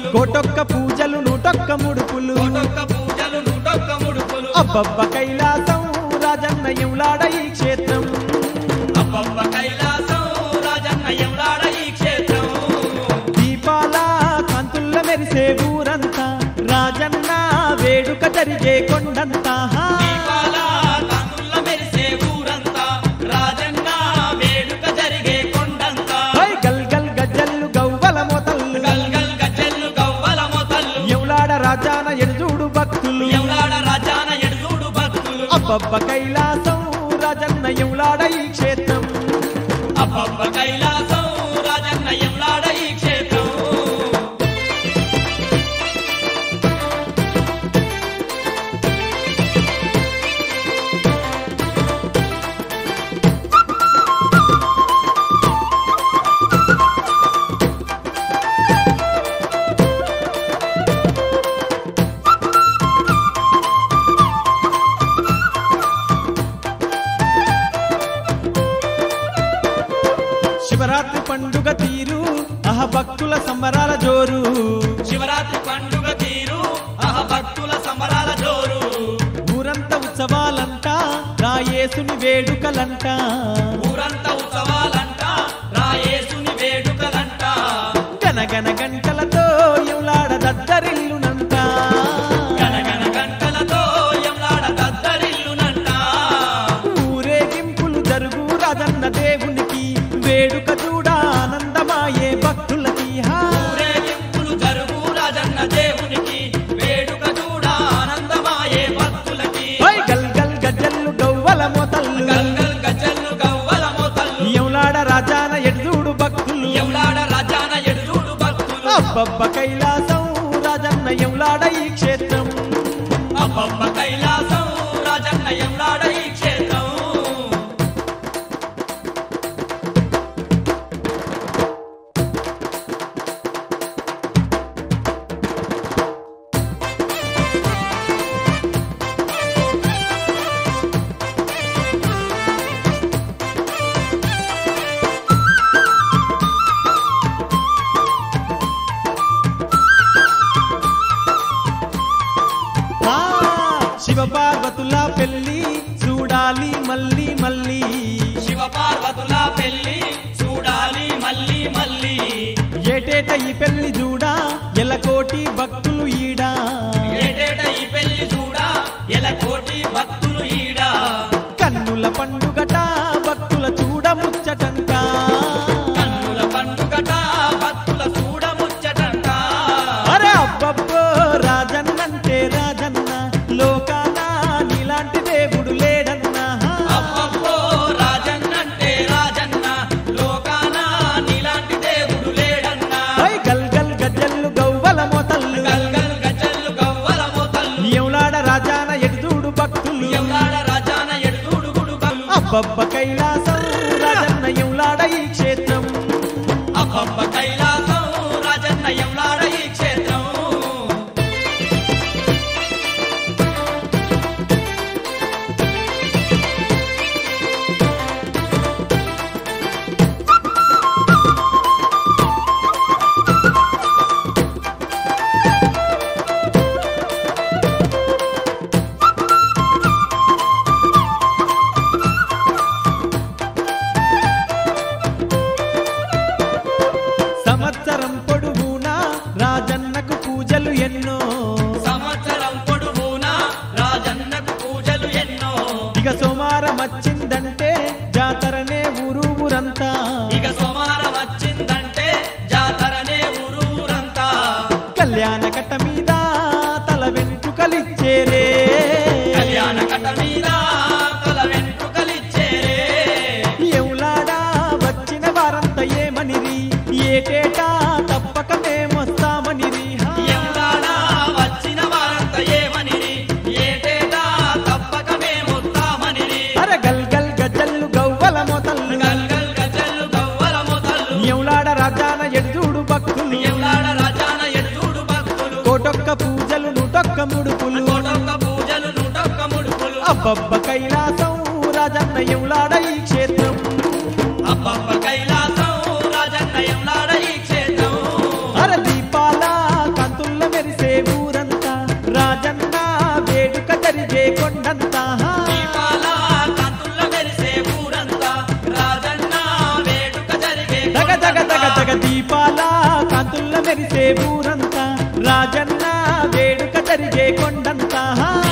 బక్కులు కోటొక్క పూజలు నూటొక్క ముడుపులు కోటొక్క పూజలు నూటొక్క ముడుపులు అబ్బబ్బ కైలాసం రాజన్న ఎంలాడ ఈ క్షేత్రం అబ్బబ్బ కైలాసం రాజన్న ఎంలాడ ఈ క్షేత్రం దీపాల కాంతుల్ల మెరిసే ఊరంతా రాజన్న వేడుక జరిగే కొండంతా హా. దీపాల కాంతుల్ల మెరిసే ఊరంతా రాజన్న వేడుక జరిగే కొండంతా హై గల్ గల్ గజ్జల్లు గవ్వల మొతల్లు గల్గల్ గజ్జెల్లు గవ్వల మొతల్లు ఎంలాడ రాజాన ఎడుజూడు భక్తులు ఎంలాడ రాజాన ఎడుదూడు భక్తులు అబ్బబ్బ కైలాసం రాజన్న ఎంలాడ ఈ క్షేత్రం అబ్బబ్బ కైలాసం రాజన్న ఎంలాడ ఈ క్షేత్రం శివరాత్రి పండుగ తీరు అహ భక్తుల సంబరాల జోరు శివరాత్రి పండుగ తీరు అహ భక్తుల సంబరాల జోరు ఊరంత ఉత్సవాలంట రాయేసుని వేడుకలంట ఊరంతా ఉత్సవాలంట రాయేసుని వేడుకలంట గనగన గంటలతో ఎంలాడ దద్దరిల్లునంట గనగన గంటలతో ఎంలాడ దద్దరిల్లునంట ఊరేగింపులు జరుగు రాజన్న దేవునికి వేడుక చూడ ఆనందమాయే భక్తులకి హా. ఊరేగింపులు జరుగు రాజన్న దేవునికి వేడుక చూడ ఆనందమాయే భక్తులకి హై గల్ గల్ గజ్జల్లు గవ్వల మొతల్లు గల్గల్ గజ్జల్లు గవ్వల మోతల్లు ఎంలాడ రాజాన ఎడుజూడు భక్తులు ఎంలాడ రాజాన ఎడుదూడు భక్తులు అబ్బబ్బ కైలాసం రాజన్న ఎంలాడ ఈ క్షేత్రం అబ్బబ్బ కైలాసం రాజన్న ఎంలాడ ఈ క్షేత్రం ఆ, శివ పార్వతుల పెళ్లి చూడాలి మళ్ళీ మళ్ళీ శివ పార్వతుల పెళ్లి చూడాలి మళ్ళీ మళ్ళీ ఏటేట ఈ పెళ్లి చూడా ఎలకోటి భక్తులు ఈడా ఏటేట ఈ పెళ్లి చూడా ఎల కోటి భక్తులు ఈడ కన్నుల పండుగట భక్తుల చూడ ముచ్చటంట కన్నుల పండుగట భక్తుల చూడ ముచ్చటంట అరే అబ్బబ్బో రాజన్నంటే రాజన్న లోకాన నీలాంటి దేవుడు లేడన్నా అబ్బబ్బో రాజన్నంటే రాజన్న లోకాన నీలాంటి దేవుడు లేడన్నా హై గల్ గల్ గజ్జల్లు గవ్వల మొతల్లు గల్గల్ గజల్లు గవ్వల మోతల్లు ఎంలాడ రాజాన ఎడుదూడు భక్తులు ఎంలాడ రాజాన ఎడుదూడు గుడుగలు అబ్బబ్బ కైలాసం రాజన్న ఎంలాడ ఈ క్షేత్రం అబ్బబ్బ కైలాసం రాజన్న ఎంలాడ ఈ క్షేత్రం సంవత్సరం పొడుగునా రాజన్నకు పూజలు ఎన్నో సంవత్సరం పొడుగునా రాజన్నకు పూజలు ఎన్నో ఇక సోమారం వచ్చిందంటే జాతరనే ఊరు ఊరంతా ఇక సోమారం వచ్చిందంటే జాతరనే ఊరూరంతా కళ్యాణ కట్ట మీద తల వెంట్రుకలిచ్చేరే కళ్యాణ కట మీద తల వెంట్రుకలిచ్చేరే ఎవలాడా వచ్చిన వారంతా ఏమనిరి ఏటేటా తప్పక మేమొస్తామనిరి హా. ఎంలాడా వచ్చిన వారంతా ఏమనిరి ఏటేటా తప్పక మేమొస్తామనిరి అరే గల్ గల్ గజల్లు గవ్వల మొతల్లు గల్గల్ గజల్లు గవ్వల మొదలు ఎవలాడ రాజాన ఎడుజూడు భక్తులు ఎంలాడ రాజాన ఎడుదూడు భక్తులు కోటొక్క పూజలు నూటొక్క ముడుపులు కోటొక్క పూజలు నూటొక్క ముడుపులు అబ్బబ్బ కైలాసం రాజన్న ఎవలాడ ఈ క్షేత్రం అబ్బబ్బ కైలాసం రాజన్న ఎంలాడ ఈ క్షేత్రం అర దీపాల ఊరంతా రాజన్న వేడుక జరిగే కొండంతా